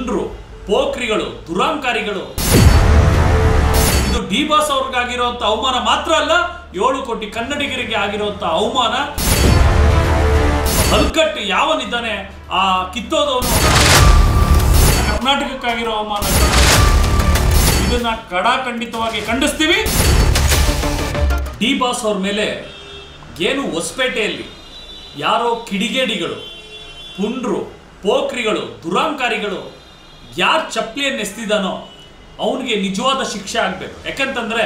ಪುಂಡ್ರು ಪೋಖ್ರಿಗಳು ದುರಾಂಕಾರಿಗಳು ಇದು D boss ಅವ್ರಿಗಾಗಿರುವಂತ ಅವಮಾನ ಮಾತ್ರ ಅಲ್ಲ ಏಳು ಕೋಟಿ ಕನ್ನಡಿಗರಿಗೆ ಆಗಿರುವಂತ ಅವಮಾನ ಹಲ್ಕಟ್ಟು ಯಾವನಿದ್ದಾನೆ ಆ ಕಿತ್ತೋದವನು ಕರ್ನಾಟಕಕ್ಕಾಗಿರೋ ಅವಮಾನ ಇದನ್ನ ಕಡಾಖಂಡಿತವಾಗಿ ಖಂಡಿಸ್ತೀವಿ ಡಿ ಬಾಸ್ ಅವ್ರ ಮೇಲೆ ಏನು ಹೊಸಪೇಟೆಯಲ್ಲಿ ಯಾರೋ ಕಿಡಿಗೇಡಿಗಳು ಪುಂಡ್ರು ಪೋಖ್ರಿಗಳು ದುರಾಂಕಾರಿಗಳು ಯಾರು ಚಪ್ಪಲಿಯನ್ನು ಎಸ್ತಿದ್ದಾನೋ ಅವನಿಗೆ ನಿಜವಾದ ಶಿಕ್ಷೆ ಆಗಬೇಕು ಯಾಕಂತಂದರೆ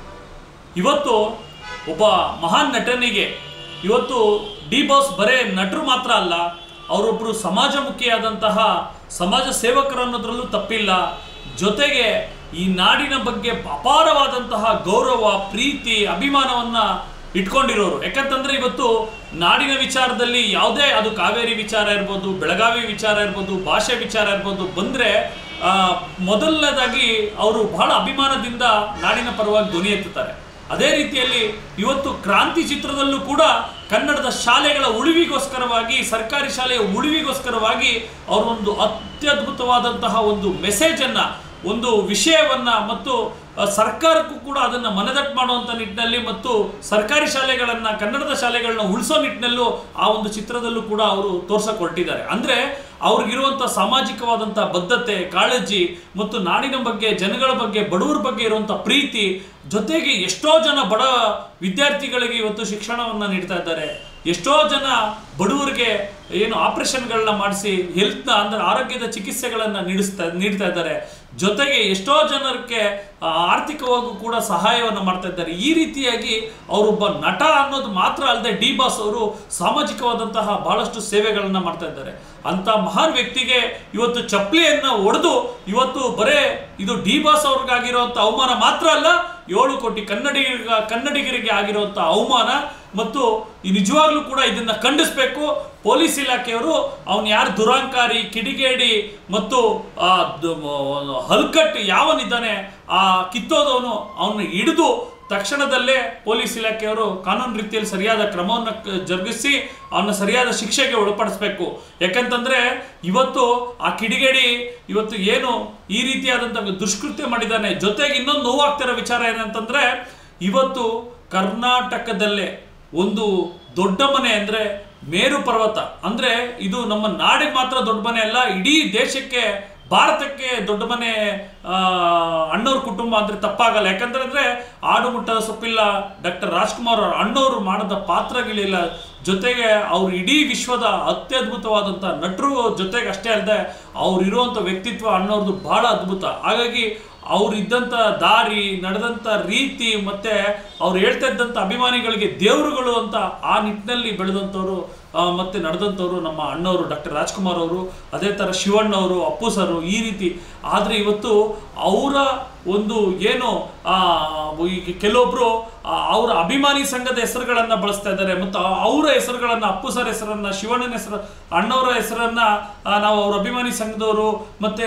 ಇವತ್ತು ಒಬ್ಬ ಮಹಾನ್ ನಟನಿಗೆ ಇವತ್ತು ಡಿ ಬಾಸ್ ಬರೇ ನಟರು ಮಾತ್ರ ಅಲ್ಲ ಅವರೊಬ್ಬರು ಸಮಾಜಮುಖಿಯಾದಂತಹ ಸಮಾಜ ಸೇವಕರು ಅನ್ನೋದ್ರಲ್ಲೂ ತಪ್ಪಿಲ್ಲ ಜೊತೆಗೆ ಈ ನಾಡಿನ ಬಗ್ಗೆ ಅಪಾರವಾದಂತಹ ಗೌರವ ಪ್ರೀತಿ ಅಭಿಮಾನವನ್ನ ಇಟ್ಕೊಂಡಿರೋರು ಯಾಕಂತಂದ್ರೆ ಇವತ್ತು ನಾಡಿನ ವಿಚಾರದಲ್ಲಿ ಯಾವುದೇ ಅದು ಕಾವೇರಿ ವಿಚಾರ ಇರ್ಬೋದು ಬೆಳಗಾವಿ ವಿಚಾರ ಇರ್ಬೋದು ಭಾಷೆ ವಿಚಾರ ಇರ್ಬೋದು ಬಂದ್ರೆ ಆ, ಮೊದಲನೇದಾಗಿ ಅವರು ಬಹಳ ಅಭಿಮಾನದಿಂದ ನಾಡಿನ ಪರವಾಗಿ ಧ್ವನಿ ಎತ್ತುತ್ತಾರೆ ಅದೇ ರೀತಿಯಲ್ಲಿ ಇವತ್ತು ಕ್ರಾಂತಿ ಚಿತ್ರದಲ್ಲೂ ಕೂಡ ಕನ್ನಡದ ಶಾಲೆಗಳ ಉಳಿವಿಗೋಸ್ಕರವಾಗಿ ಸರ್ಕಾರಿ ಶಾಲೆಯ ಉಳಿವಿಗೋಸ್ಕರವಾಗಿ ಅವರು ಒಂದು ಅತ್ಯದ್ಭುತವಾದಂತಹ ಒಂದು ಮೆಸೇಜನ್ನ ಒಂದು ವಿಷಯವನ್ನ ಮತ್ತು ಆ, ಸರ್ಕಾರಕ್ಕೂ ಕೂಡ ಅದನ್ನ ಮನದಟ್ಟು ಮಾಡುವಂತ ನಿಟ್ಟಿನಲ್ಲಿ ಮತ್ತು ಸರ್ಕಾರಿ ಶಾಲೆಗಳನ್ನ ಕನ್ನಡದ ಶಾಲೆಗಳನ್ನ ಉಳಿಸೋ ನಿಟ್ಟಿನಲ್ಲೂ ಆ ಒಂದು ಚಿತ್ರದಲ್ಲೂ ಕೂಡ ಅವರು ತೋರ್ಸಕ್ ಹೊರಟಿದ್ದಾರೆ ಅಂದ್ರೆ ಅವ್ರಿಗಿರುವಂತ ಸಾಮಾಜಿಕವಾದಂತ ಬದ್ಧತೆ ಕಾಳಜಿ ಮತ್ತು ನಾಡಿನ ಬಗ್ಗೆ ಜನಗಳ ಬಗ್ಗೆ ಬಡವರ ಬಗ್ಗೆ ಇರುವಂತ ಪ್ರೀತಿ ಜೊತೆಗೆ ಎಷ್ಟೋ ಜನ ಬಡ ವಿದ್ಯಾರ್ಥಿಗಳಿಗೆ ಇವತ್ತು ಶಿಕ್ಷಣವನ್ನ ನೀಡ್ತಾ ಇದ್ದಾರೆ ಎಷ್ಟೋ ಜನ ಬಡವರಿಗೆ ಏನು ಆಪರೇಷನ್ಗಳನ್ನ ಮಾಡಿಸಿ ಹೆಲ್ತ್ನ ಅಂದ್ರೆ ಆರೋಗ್ಯದ ಚಿಕಿತ್ಸೆಗಳನ್ನ ನೀಡಿಸ್ತಾ ನೀಡ್ತಾ ಇದ್ದಾರೆ ಜೊತೆಗೆ ಎಷ್ಟೋ ಜನರಿಗೆ ಆ, ಆರ್ಥಿಕವಾಗೂ ಕೂಡ ಸಹಾಯವನ್ನು ಮಾಡ್ತಾ ಇದ್ದಾರೆ ಈ ರೀತಿಯಾಗಿ ಅವರೊಬ್ಬ ನಟ ಅನ್ನೋದು ಮಾತ್ರ ಅಲ್ಲದೆ ಡಿ ಬಾಸ್ ಅವರು ಸಾಮಾಜಿಕವಾದಂತಹ ಬಹಳಷ್ಟು ಸೇವೆಗಳನ್ನ ಮಾಡ್ತಾ ಇದ್ದಾರೆ ಅಂತ ಮಹಾನ್ ವ್ಯಕ್ತಿಗೆ ಇವತ್ತು ಚಪ್ಪಲಿಯನ್ನ ಒಡೆದು ಇವತ್ತು ಬರೇ ಇದು ಡಿ ಬಾಸ್ ಅವ್ರಿಗಾಗಿರುವಂತ ಅವಮಾನ ಮಾತ್ರ ಅಲ್ಲ ಏಳು ಕೋಟಿ ಕನ್ನಡಿಗ ಕನ್ನಡಿಗರಿಗೆ ಆಗಿರುವಂತ ಅವಮಾನ ಮತ್ತು ಈ ನಿಜವಾಗ್ಲೂ ಕೂಡ ಇದನ್ನ ಖಂಡಿಸ್ಬೇಕು ಪೊಲೀಸ್ ಇಲಾಖೆಯವರು ಅವನು ಯಾರು ದುರಾಂಕಾರಿ ಕಿಡಿಗೇಡಿ ಮತ್ತು ಆ ದ- ಮ- ಹಲ್ಕಟ್ಟು ಯಾವನಿದ್ದಾನೆ ಆ ಕಿತ್ತೋದವನು ಅವನ್ನ ಹಿಡಿದು ತಕ್ಷಣದಲ್ಲೇ ಪೊಲೀಸ್ ಇಲಾಖೆಯವರು ಕಾನೂನು ರೀತಿಯಲ್ಲಿ ಸರಿಯಾದ ಕ್ರಮವನ್ನು ಕ- ಜರುಗಿಸಿ ಅವನ್ನ ಸರಿಯಾದ ಶಿಕ್ಷೆಗೆ ಒಳಪಡಿಸ್ಬೇಕು ಯಾಕಂತಂದ್ರೆ ಇವತ್ತು ಆ ಕಿಡಿಗೇಡಿ ಇವತ್ತು ಏನು ಈ ರೀತಿಯಾದಂಥ ದುಷ್ಕೃತ್ಯ ಮಾಡಿದ್ದಾನೆ ಜೊತೆಗೆ ಇನ್ನೊಂದು ನೋವಾಗ್ತಿರೋ ವಿಚಾರ ಏನಂತಂದ್ರೆ ಇವತ್ತು ಕರ್ನಾಟಕದಲ್ಲೇ ಒಂದು ದೊಡ್ಡ ಮನೆ ಅಂದ್ರೆ ಮೇರು ಪರ್ವತ ಅಂದ್ರೆ ಇದು ನಮ್ಮ ನಾಡಿಗೆ ಮಾತ್ರ ದೊಡ್ಡ ಮನೆ ಅಲ್ಲ ಇಡೀ ದೇಶಕ್ಕೆ ಭಾರತಕ್ಕೆ ದೊಡ್ಡ ಮನೆ ಆ, ಅಣ್ಣವ್ರ ಕುಟುಂಬ ಅಂದ್ರೆ ತಪ್ಪಾಗಲ್ಲ ಯಾಕಂತಂದ್ರೆ ಆಡು ಮುಟ್ಟದ ಸೊಪ್ಪಿಲ್ಲ ಡಾಕ್ಟರ್ ರಾಜ್ಕುಮಾರ್ ಅವ್ರ ಅಣ್ಣವರು ಮಾಡಿದ ಪಾತ್ರಗಳಿಲ್ಲ ಜೊತೆಗೆ ಅವ್ರು ಇಡೀ ವಿಶ್ವದ ಅತ್ಯದ್ಭುತವಾದಂಥ ನಟರು ಜೊತೆಗೆ ಅಷ್ಟೇ ಅಲ್ಲದೆ ಅವ್ರು ಇರುವಂಥ ವ್ಯಕ್ತಿತ್ವ ಅಣ್ಣವ್ರದ್ದು ಬಹಳ ಅದ್ಭುತ ಹಾಗಾಗಿ ಅವ್ರು ಇದ್ದಂಥ ದಾರಿ ನಡೆದಂಥ ರೀತಿ ಮತ್ತೆ ಅವ್ರು ಹೇಳ್ತಾ ಇದ್ದಂಥ ಅಭಿಮಾನಿಗಳಿಗೆ ದೇವರುಗಳು ಅಂತ ಆ ನಿಟ್ಟಿನಲ್ಲಿ ಬೆಳೆದಂಥವ್ರು ಆ, ಮತ್ತೆ ನಡೆದಂಥವ್ರು ನಮ್ಮ ಅಣ್ಣವರು ಡಾಕ್ಟರ್ ರಾಜ್ಕುಮಾರ್ ಅವರು ಅದೇ ಥರ ಶಿವಣ್ಣವರು ಅಪ್ಪು ಸರು ಈ ರೀತಿ ಆದರೆ ಇವತ್ತು ಅವರ ಒಂದು ಏನು ಆ, ಈಗ ಕೆಲವೊಬ್ರು ಆ, ಅವರ ಅಭಿಮಾನಿ ಸಂಘದ ಹೆಸರುಗಳನ್ನ ಬಳಸ್ತಾ ಇದ್ದಾರೆ ಮತ್ತು ಅವರ ಹೆಸರುಗಳನ್ನ ಅಪ್ಪು ಸರ್ ಹೆಸರನ್ನ ಶಿವಣ್ಣನ ಹೆಸರು ಅಣ್ಣವರ ಹೆಸರನ್ನ ಆ, ನಾವು ಅವ್ರ ಅಭಿಮಾನಿ ಸಂಘದವರು ಮತ್ತೆ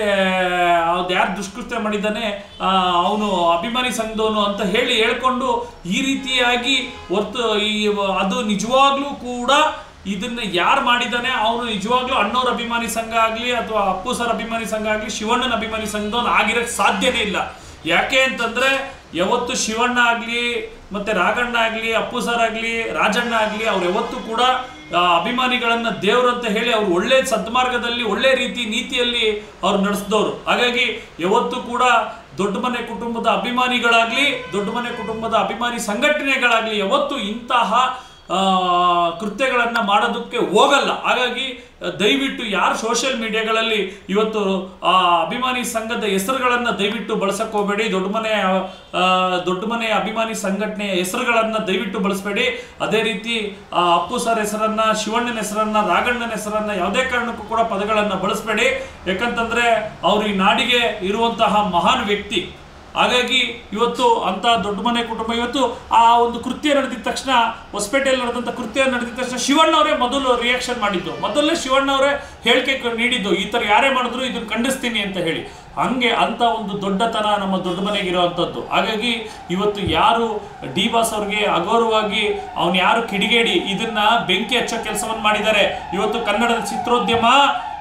ಅದು ಯಾರು ದುಷ್ಕೃತ್ಯ ಮಾಡಿದ್ದಾನೆ ಅವನು ಅಭಿಮಾನಿ ಸಂಘದವನು ಅಂತ ಹೇಳಿ ಹೇಳ್ಕೊಂಡು ಈ ರೀತಿಯಾಗಿ ಹೊರ್ತು ಈ ಅದು ನಿಜವಾಗ್ಲೂ ಕೂಡ ಇದನ್ನ ಯಾರು ಮಾಡಿದ್ದಾನೆ ಅವನು ನಿಜವಾಗ್ಲೂ ಅಣ್ಣವ್ರ ಅಭಿಮಾನಿ ಸಂಘ ಆಗ್ಲಿ ಅಥವಾ ಅಪ್ಪು ಸರ್ ಅಭಿಮಾನಿ ಸಂಘ ಆಗ್ಲಿ ಶಿವಣ್ಣನ ಅಭಿಮಾನಿ ಸಂಘದವನು ಆಗಿರಕ್ ಸಾಧ್ಯನೇ ಇಲ್ಲ ಯಾಕೆ ಅಂತಂದ್ರೆ ಯಾವತ್ತು ಶಿವಣ್ಣ ಆಗ್ಲಿ ಮತ್ತೆ ರಾಘಣ್ಣ ಆಗ್ಲಿ ಅಪ್ಪು ಸರ್ ಆಗ್ಲಿ ರಾಜಣ್ಣ ಆಗ್ಲಿ ಅವ್ರು ಯಾವತ್ತೂ ಕೂಡ ಆ, ಅಭಿಮಾನಿಗಳನ್ನ ದೇವ್ರು ಅಂತ ಹೇಳಿ ಅವ್ರು ಒಳ್ಳೆ ಸದ್ಮಾರ್ಗದಲ್ಲಿ ಒಳ್ಳೆ ರೀತಿ ನೀತಿಯಲ್ಲಿ ಅವ್ರು ನಡೆಸಿದವರು ಹಾಗಾಗಿ ಯಾವತ್ತೂ ಕೂಡ ದೊಡ್ಡ ಮನೆ ಕುಟುಂಬದ ಅಭಿಮಾನಿಗಳಾಗ್ಲಿ ದೊಡ್ಡ ಮನೆ ಕುಟುಂಬದ ಅಭಿಮಾನಿ ಸಂಘಟನೆಗಳಾಗ್ಲಿ ಯಾವತ್ತೂ ಇಂತಹ ಆ, ಕೃತ್ಯಗಳನ್ನ ಮಾಡೋದಕ್ಕೆ ಹೋಗಲ್ಲ ಹಾಗಾಗಿ ಆ, ದಯವಿಟ್ಟು ಯಾರು ಸೋಷಿಯಲ್ ಮೀಡಿಯಾಗಳಲ್ಲಿ ಇವತ್ತು ಆ ಅಭಿಮಾನಿ ಸಂಘದ ಹೆಸರುಗಳನ್ನ ದಯವಿಟ್ಟು ಬಳಸಕ್ ಹೋಗಬೇಡಿ ದೊಡ್ಡ ಮನೆ ಆ, ದೊಡ್ಡ ಮನೆ ಅಭಿಮಾನಿ ಸಂಘಟನೆಯ ಹೆಸರುಗಳನ್ನ ದಯವಿಟ್ಟು ಬಳಸಬೇಡಿ ಅದೇ ರೀತಿ ಆ, ಅಪ್ಪು ಸರ್ ಹೆಸರನ್ನ ಶಿವಣ್ಣನ ಹೆಸರನ್ನ ರಾಘಣ್ಣನ ಹೆಸರನ್ನ ಯಾವುದೇ ಕಾರಣಕ್ಕೂ ಕೂಡ ಪದಗಳನ್ನ ಬಳಸಬೇಡಿ ಯಾಕಂತಂದ್ರೆ ಅವರು ಈ ನಾಡಿಗೆ ಇರುವಂತಹ ಮಹಾನ್ ವ್ಯಕ್ತಿ ಹಾಗಾಗಿ ಇವತ್ತು ಅಂತ ದೊಡ್ಡ ಮನೆ ಕುಟುಂಬ ಇವತ್ತು ಆ ಒಂದು ಕೃತ್ಯ ನಡೆದಿದ ತಕ್ಷಣ ಹೊಸಪೇಟೆಯಲ್ಲಿ ನಡೆದಂಥ ಕೃತ್ಯ ನಡೆದಿದ ತಕ್ಷಣ ಶಿವಣ್ಣವರೇ ಮೊದಲು ರಿಯಾಕ್ಷನ್ ಮಾಡಿದ್ದು ಮೊದಲೇ ಶಿವಣ್ಣವರೇ ಹೇಳಿಕೆ ಕ- ನೀಡಿದ್ದು ಈ ಥರ ಯಾರೇ ಮಾಡಿದ್ರು ಇದನ್ನ ಖಂಡಿಸ್ತೀನಿ ಅಂತ ಹೇಳಿ ಹಂಗೆ ಅಂತ ಒಂದು ದೊಡ್ಡತನ ನಮ್ಮ ದೊಡ್ಡ ಮನೆಗೆ ಇರುವಂಥದ್ದು ಹಾಗಾಗಿ ಇವತ್ತು ಯಾರು ಡಿ ಬಾಸ್ ಅವ್ರಿಗೆ ಅಗೌರವಾಗಿ ಅವನು ಯಾರು ಕಿಡಿಗೇಡಿ ಇದನ್ನ ಬೆಂಕಿ ಹಚ್ಚೋ ಕೆಲಸವನ್ನು ಮಾಡಿದ್ದಾರೆ ಇವತ್ತು ಕನ್ನಡದ ಚಿತ್ರೋದ್ಯಮ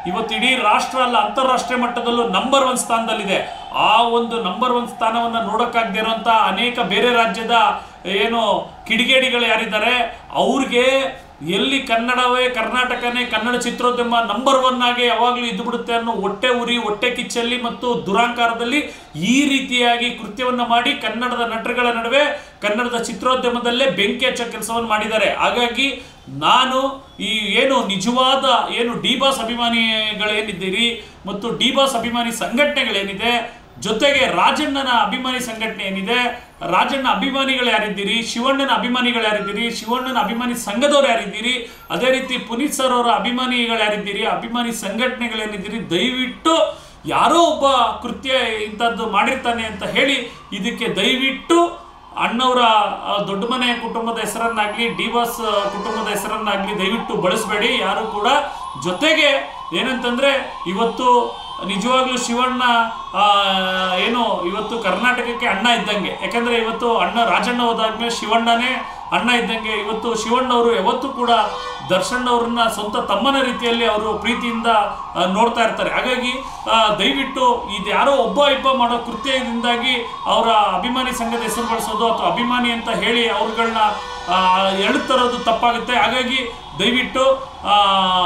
ಇವತ್ತು ಇಡೀ ರಾಷ್ಟ್ರ ಅಲ್ಲ ಅಂತಾರಾಷ್ಟ್ರೀಯ ಮಟ್ಟದಲ್ಲೂ ನಂಬರ್ ಒನ್ ಸ್ಥಾನದಲ್ಲಿದೆ ಆ ಒಂದು ನಂಬರ್ ಒನ್ ಸ್ಥಾನವನ್ನು ನೋಡೋಕ್ಕಾಗದೇ ಇರುವಂಥ ಅನೇಕ ಬೇರೆ ರಾಜ್ಯದ ಏನು ಕಿಡಿಗೇಡಿಗಳು ಯಾರಿದ್ದಾರೆ ಅವ್ರಿಗೆ ಎಲ್ಲಿ ಕನ್ನಡವೇ ಕರ್ನಾಟಕನೇ ಕನ್ನಡ ಚಿತ್ರೋದ್ಯಮ ನಂಬರ್ ಒನ್ ಆಗಿ ಯಾವಾಗಲೂ ಇದ್ದು ಬಿಡುತ್ತೆ ಅನ್ನೋ ಹೊಟ್ಟೆ ಉರಿ ಹೊಟ್ಟೆ ಕಿಚ್ಚಲ್ಲಿ ಮತ್ತು ದುರಾಂಕಾರದಲ್ಲಿ ಈ ರೀತಿಯಾಗಿ ಕೃತ್ಯವನ್ನ ಮಾಡಿ ಕನ್ನಡದ ನಟರುಗಳ ನಡುವೆ ಕನ್ನಡದ ಚಿತ್ರೋದ್ಯಮದಲ್ಲೇ ಬೆಂಕಿ ಹಚ್ಚೋ ಕೆಲಸವನ್ನು ಮಾಡಿದ್ದಾರೆ ಹಾಗಾಗಿ ನಾನು ಈ ಏನು ನಿಜವಾದ ಏನು ಡಿ ಬಾಸ್ ಅಭಿಮಾನಿಗಳೇನಿದ್ದೀರಿ ಮತ್ತು ಡಿ ಬಾಸ್ ಅಭಿಮಾನಿ ಸಂಘಟನೆಗಳೇನಿದೆ ಜೊತೆಗೆ ರಾಜಣ್ಣನ ಅಭಿಮಾನಿ ಸಂಘಟನೆ ಏನಿದೆ ರಾಜಣ್ಣ ಅಭಿಮಾನಿಗಳು ಯಾರಿದ್ದೀರಿ ಶಿವಣ್ಣನ ಅಭಿಮಾನಿಗಳು ಯಾರಿದ್ದೀರಿ ಶಿವಣ್ಣನ ಅಭಿಮಾನಿ ಸಂಘದವ್ರು ಯಾರಿದ್ದೀರಿ ಅದೇ ರೀತಿ ಪುನೀತ್ ಸರ್ ಅವರ ಅಭಿಮಾನಿಗಳು ಯಾರಿದ್ದೀರಿ ಅಭಿಮಾನಿ ಸಂಘಟನೆಗಳೇನಿದ್ದೀರಿ ದಯವಿಟ್ಟು ಯಾರೋ ಒಬ್ಬ ಕೃತ್ಯ ಇಂಥದ್ದು ಮಾಡಿರ್ತಾನೆ ಅಂತ ಹೇಳಿ ಇದಕ್ಕೆ ದಯವಿಟ್ಟು ಅಣ್ಣವರ ಆ, ದೊಡ್ಡ ಮನೆಯ ಕುಟುಂಬದ ಹೆಸರನ್ನಾಗ್ಲಿ ಡಿ ಬಾಸ್ ಕುಟುಂಬದ ಹೆಸರನ್ನಾಗ್ಲಿ ದಯವಿಟ್ಟು ಬಳಸಬೇಡಿ ಯಾರು ಕೂಡ ಜೊತೆಗೆ ಏನಂತಂದ್ರೆ ಇವತ್ತು ನಿಜವಾಗ್ಲೂ ಶಿವಣ್ಣ ಆ, ಏನು ಇವತ್ತು ಕರ್ನಾಟಕಕ್ಕೆ ಅಣ್ಣ ಇದ್ದಂಗೆ ಯಾಕಂದ್ರೆ ಇವತ್ತು ಅಣ್ಣ ರಾಜಣ್ಣ ಹೋದಾದ್ಮೇಲೆ ಶಿವಣ್ಣನೇ ಅಣ್ಣ ಇದ್ದಂಗೆ ಇವತ್ತು ಶಿವಣ್ಣವರು ಯಾವತ್ತೂ ಕೂಡ ದರ್ಶನ್ ಅವ್ರನ್ನ ಸ್ವಂತ ತಮ್ಮನ ರೀತಿಯಲ್ಲಿ ಅವರು ಪ್ರೀತಿಯಿಂದ ಆ, ನೋಡ್ತಾ ಇರ್ತಾರೆ ಹಾಗಾಗಿ ಆ, ದಯವಿಟ್ಟು ಇದು ಯಾರೋ ಒಬ್ಬ ಇಬ್ಬ ಮಾಡೋ ಕೃತ್ಯದಿಂದಾಗಿ ಅವರ ಅಭಿಮಾನಿ ಸಂಘದ ಹೆಸರು ಬಳಸೋದು ಅಥವಾ ಅಭಿಮಾನಿ ಅಂತ ಹೇಳಿ ಅವ್ರುಗಳನ್ನ ಎಳುತ್ತರೋದು ತಪ್ಪಾಗುತ್ತೆ ಹಾಗಾಗಿ ದಯವಿಟ್ಟು ಆ,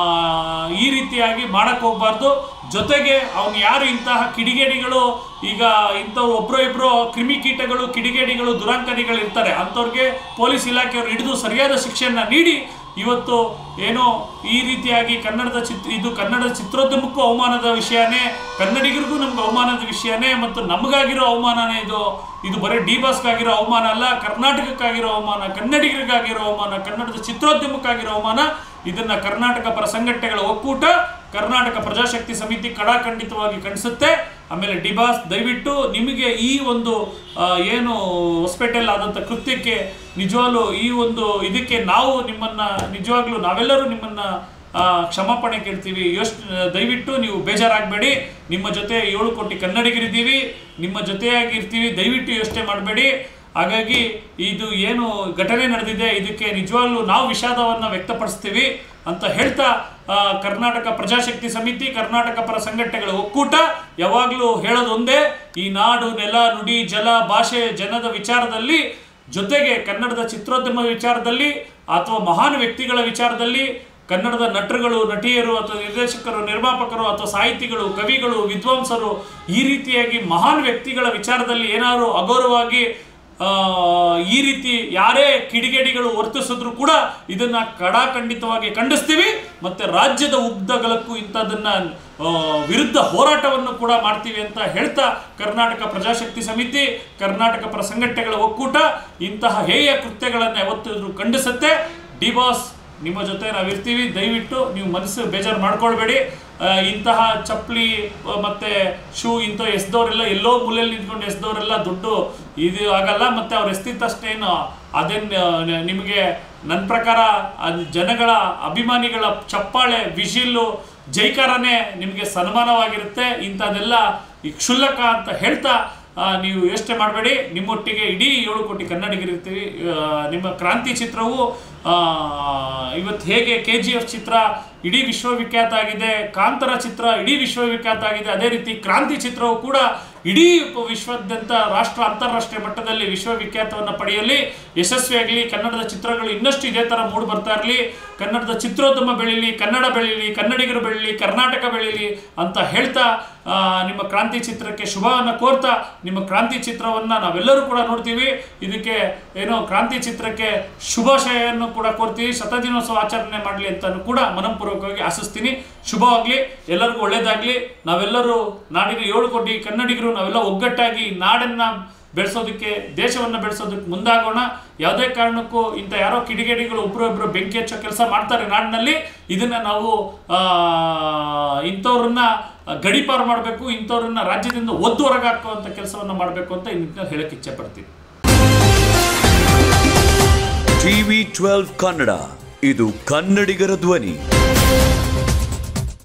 ಈ ರೀತಿಯಾಗಿ ಮಾಡಕ್ ಹೋಗ್ಬಾರ್ದು ಜೊತೆಗೆ ಅವನು ಯಾರು ಇಂತಹ ಕಿಡಿಗೇಡಿಗಳು ಈಗ ಇಂಥವ್ರು ಒಬ್ರು ಇಬ್ರು ಕ್ರಿಮಿಕೀಟಗಳು ಕಿಡಿಗೇಡಿಗಳು ದುರಾಂಕರಿಗಳು ಇರ್ತಾರೆ ಅಂಥವ್ರಿಗೆ ಪೊಲೀಸ್ ಇಲಾಖೆಯವರು ಹಿಡಿದು ಸರಿಯಾದ ಶಿಕ್ಷೆಯನ್ನ ನೀಡಿ ಇವತ್ತು ಏನೋ ಈ ರೀತಿಯಾಗಿ ಕನ್ನಡದ ಚಿತ್ರ ಇದು ಕನ್ನಡದ ಚಿತ್ರೋದ್ಯಮಕ್ಕೂ ಅವಮಾನದ ವಿಷಯನೇ ಕನ್ನಡಿಗರಿಗೂ ನಮ್ಗೆ ಅವಮಾನದ ವಿಷಯನೇ ಮತ್ತು ನಮಗಾಗಿರೋ ಅವಮಾನನೇ ಇದು ಇದು ಬರೀ ಡಿ ಬಾಸ್ಗಾಗಿರೋ ಅವಮಾನ ಅಲ್ಲ ಕರ್ನಾಟಕಕ್ಕಾಗಿರೋ ಅವಮಾನ ಕನ್ನಡಿಗರಿಗಾಗಿರೋ ಅವಮಾನ ಕನ್ನಡದ ಚಿತ್ರೋದ್ಯಮಕ್ಕಾಗಿರೋ ಅವಮಾನ ಇದನ್ನ ಕರ್ನಾಟಕ ಪರ ಸಂಘಟನೆಗಳ ಒಕ್ಕೂಟ ಕರ್ನಾಟಕ ಪ್ರಜಾಶಕ್ತಿ ಸಮಿತಿ ಕಡಾಖಂಡಿತವಾಗಿ ಖಂಡಿಸುತ್ತೆ ಆಮೇಲೆ ಡಿಬಾಸ್ ದಯವಿಟ್ಟು ನಿಮಗೆ ಈ ಒಂದು ಆ, ಏನು ಹೊಸಪೇಟೆಲ್ ಆದಂಥ ಕೃತ್ಯಕ್ಕೆ ನಿಜವಾಗ್ಲೂ ಈ ಒಂದು ಇದಕ್ಕೆ ನಾವು ನಿಮ್ಮನ್ನ ನಿಜವಾಗ್ಲೂ ನಾವೆಲ್ಲರೂ ನಿಮ್ಮನ್ನ ಆ, ಕ್ಷಮಾಪಣೆ ಕೇಳ್ತೀವಿ ಯೋಚ್ ದಯವಿಟ್ಟು ನೀವು ಬೇಜಾರಾಗಬೇಡಿ ನಿಮ್ಮ ಜೊತೆ ಏಳು ಕೋಟಿ ಕನ್ನಡಿಗರಿದ್ದೀವಿ ನಿಮ್ಮ ಜೊತೆಯಾಗಿ ಇರ್ತೀವಿ ದಯವಿಟ್ಟು ಯೋಚನೆ ಮಾಡಬೇಡಿ ಹಾಗಾಗಿ ಇದು ಏನು ಘಟನೆ ನಡೆದಿದೆ ಇದಕ್ಕೆ ನಿಜವಾಗ್ಲೂ ನಾವು ವಿಷಾದವನ್ನು ವ್ಯಕ್ತಪಡಿಸ್ತೀವಿ ಅಂತ ಹೇಳ್ತಾ ಆ, ಕರ್ನಾಟಕ ಪ್ರಜಾಶಕ್ತಿ ಸಮಿತಿ ಕರ್ನಾಟಕ ಪರ ಸಂಘಟನೆಗಳ ಒಕ್ಕೂಟ ಯಾವಾಗಲೂ ಹೇಳೋದು ಒಂದೇ ಈ ನಾಡು ನೆಲ ನುಡಿ ಜಲ ಭಾಷೆ ಜನದ ವಿಚಾರದಲ್ಲಿ ಜೊತೆಗೆ ಕನ್ನಡದ ಚಿತ್ರೋದ್ಯಮ ವಿಚಾರದಲ್ಲಿ ಅಥವಾ ಮಹಾನ್ ವ್ಯಕ್ತಿಗಳ ವಿಚಾರದಲ್ಲಿ ಕನ್ನಡದ ನಟರುಗಳು ನಟಿಯರು ಅಥವಾ ನಿರ್ದೇಶಕರು ನಿರ್ಮಾಪಕರು ಅಥವಾ ಸಾಹಿತಿಗಳು ಕವಿಗಳು ವಿದ್ವಾಂಸರು ಈ ರೀತಿಯಾಗಿ ಮಹಾನ್ ವ್ಯಕ್ತಿಗಳ ವಿಚಾರದಲ್ಲಿ ಏನಾದ್ರು ಅಗೌರವಾಗಿ ಆ, ಈ ರೀತಿ ಯಾರೇ ಕಿಡಿಗೇಡಿಗಳು ವರ್ತಿಸಿದ್ರು ಕೂಡ ಇದನ್ನ ಕಡಾಖಂಡಿತವಾಗಿ ಖಂಡಿಸ್ತೀವಿ ಮತ್ತೆ ರಾಜ್ಯದ ಉದ್ದಗಲಕ್ಕೂ ಇಂಥದನ್ನ ಆ, ವಿರುದ್ಧ ಹೋರಾಟವನ್ನು ಕೂಡ ಮಾಡ್ತೀವಿ ಅಂತ ಹೇಳ್ತಾ ಕರ್ನಾಟಕ ಪ್ರಜಾಶಕ್ತಿ ಸಮಿತಿ ಕರ್ನಾಟಕ ಪರ ಸಂಘಟನೆಗಳ ಒಕ್ಕೂಟ ಇಂತಹ ಹೇಯ ಕೃತ್ಯಗಳನ್ನು ಯಾವತ್ತಿದ್ರು ಖಂಡಿಸುತ್ತೆ ಡಿ ಬಾಸ್ ನಿಮ್ಮ ಜೊತೆ ನಾವು ಇರ್ತೀವಿ ದಯವಿಟ್ಟು ನೀವು ಮನಸ್ಸು ಬೇಜಾರು ಮಾಡ್ಕೊಳ್ಬೇಡಿ ಆ, ಇಂತಹ ಚಪ್ಪಲಿ ಆ, ಮತ್ತೆ ಶೂ ಇಂಥ ಎಸ್ದವರೆಲ್ಲ ಎಲ್ಲೋ ಮೂಲೆಯಲ್ಲಿ ನಿಂತ್ಕೊಂಡು ಎಸ್ದವರೆಲ್ಲ ದುಡ್ಡು ಇದು ಆಗಲ್ಲ ಮತ್ತೆ ಅವ್ರು ಎಸ್ತಿದ್ದಷ್ಟೇನು ಅದೇನು ನಿಮಗೆ ನನ್ನ ಪ್ರಕಾರ ಅದ್ ಜನಗಳ ಅಭಿಮಾನಿಗಳ ಚಪ್ಪಾಳೆ ವಿಶಿಲ್ಲು ಜೈಕಾರನೇ ನಿಮಗೆ ಸನ್ಮಾನವಾಗಿರುತ್ತೆ ಇಂಥದ್ದೆಲ್ಲ ಈ ಕ್ಷುಲ್ಲಕ ಅಂತ ಹೇಳ್ತಾ ಆ, ನೀವು ಯೋಚನೆ ಮಾಡಬೇಡಿ ನಿಮ್ಮೊಟ್ಟಿಗೆ ಇಡೀ ಏಳು ಕೋಟಿ ಕನ್ನಡಿಗರಿರ್ತೀವಿ ಆ, ನಿಮ್ಮ ಕ್ರಾಂತಿ ಚಿತ್ರವು ಆ, ಇವತ್ತು ಹೇಗೆ ಕೆ ಜಿ ಎಫ್ ಚಿತ್ರ ಇಡೀ ವಿಶ್ವವಿಖ್ಯಾತ ಆಗಿದೆ ಕಾಂತರ ಚಿತ್ರ ಇಡೀ ವಿಶ್ವವಿಖ್ಯಾತ ಆಗಿದೆ ಅದೇ ರೀತಿ ಕ್ರಾಂತಿ ಚಿತ್ರವು ಕೂಡ ಇಡೀ ಪ- ವಿಶ್ವಾದ್ಯಂತ ರಾಷ್ಟ್ರ ಅಂತಾರಾಷ್ಟ್ರೀಯ ಮಟ್ಟದಲ್ಲಿ ವಿಶ್ವವಿಖ್ಯಾತವನ್ನು ಪಡೆಯಲಿ ಯಶಸ್ವಿಯಾಗಲಿ ಕನ್ನಡದ ಚಿತ್ರಗಳು ಇನ್ನಷ್ಟು ಇದೇ ಥರ ಮೂಡಿ ಬರ್ತಾ ಇರಲಿ ಕನ್ನಡದ ಚಿತ್ರೋದ್ಯಮ ಬೆಳೀಲಿ ಕನ್ನಡ ಬೆಳೀಲಿ ಕನ್ನಡಿಗರು ಬೆಳೀಲಿ ಕರ್ನಾಟಕ ಬೆಳೀಲಿ ಅಂತ ಹೇಳ್ತಾ ಆ, ನಿಮ್ಮ ಕ್ರಾಂತಿ ಚಿತ್ರಕ್ಕೆ ಶುಭವನ್ನು ಕೋರ್ತಾ ನಿಮ್ಮ ಕ್ರಾಂತಿ ಚಿತ್ರವನ್ನು ನಾವೆಲ್ಲರೂ ಕೂಡ ನೋಡ್ತೀವಿ ಇದಕ್ಕೆ ಏನೋ ಕ್ರಾಂತಿ ಚಿತ್ರಕ್ಕೆ ಶುಭಾಶಯನ್ನು ಕೂಡ ಕೋರ್ತೀವಿ ಶತದಿನೋತ್ಸವ ಆಚರಣೆ ಮಾಡಲಿ ಅಂತ ಕೂಡ ಮನಪೂರ್ವಕವಾಗಿ ಆಶಿಸ್ತೀನಿ ಶುಭವಾಗಲಿ ಎಲ್ಲರಿಗೂ ಒಳ್ಳೇದಾಗಲಿ ನಾವೆಲ್ಲರೂ ನಾಡಿನ ಏಳು ಕೋಟಿ ಕನ್ನಡಿಗರು ನಾವೆಲ್ಲ ಒಗ್ಗಟ್ಟಾಗಿ ನಾಡನ್ನ ಬೆಳೆಸೋದಕ್ಕೆ ದೇಶವನ್ನು ಬೆಳೆಸೋದಕ್ಕೆ ಮುಂದಾಗೋಣ ಯಾವುದೇ ಕಾರಣಕ್ಕೂ ಇಂಥ ಯಾರೋ ಕಿಡಿಗೇಡಿಗಳು ಒಬ್ಬರೊಬ್ಬರು ಬೆಂಕಿ ಹಚ್ಚೋ ಕೆಲಸ ಮಾಡ್ತಾರೆ ನಾಡಿನಲ್ಲಿ ಇದನ್ನ ನಾವು ಆ, ಇಂಥವ್ರನ್ನ ಗಡಿಪಾರು ಮಾಡಬೇಕು ಇಂಥವ್ರನ್ನ ರಾಜ್ಯದಿಂದ ಒದ್ದು ಹೊರಗೆ ಹಾಕುವಂಥ ಕೆಲಸವನ್ನು ಮಾಡಬೇಕು ಅಂತ ಇನ್ನು ಹೇಳಕ್ಕೆ ಇಚ್ಛೆ ಪಡ್ತೀನಿ ಟಿವಿ ಟ್ವೆಲ್ವ್ ಕನ್ನಡ ಇದು ಕನ್ನಡಿಗರ ಧ್ವನಿ